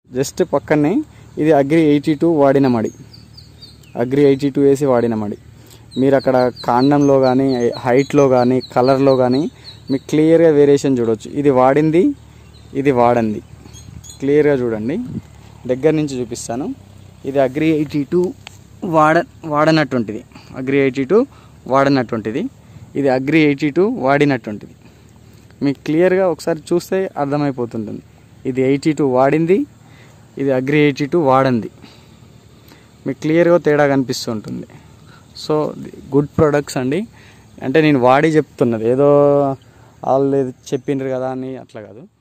just పక్కనే ఇది agri eighty two వాడిన మడి అగ్రి ఎయిటీ టూ వేసి వాడిన మడి మీరు అక్కడ కాండంలో కానీ హైట్లో కానీ కలర్లో కానీ మీకు క్లియర్గా వేరియేషన్ చూడొచ్చు ఇది వాడింది ఇది వాడంది క్లియర్గా చూడండి దగ్గర నుంచి చూపిస్తాను ఇది అగ్రి ఎయిటీ టూ వాడ వాడనటువంటిది అగ్రి ఎయిటీ టూ వాడనటువంటిది ఇది అగ్రి ఎయిటీ టూ వాడినటువంటిది మీకు క్లియర్గా ఒకసారి చూస్తే అర్థమైపోతుంటుంది ఇది ఎయిటీ టూ వాడింది ఇది అగ్రి ఎయిటీ టూ వాడంది మీకు క్లియర్గా తేడా కనిపిస్తుంటుంది సో గుడ్ ప్రొడక్ట్స్ అండి అంటే నేను వాడి చెప్తున్నది ఏదో వాళ్ళు చెప్పిండ్రు కదా అని అట్లా కాదు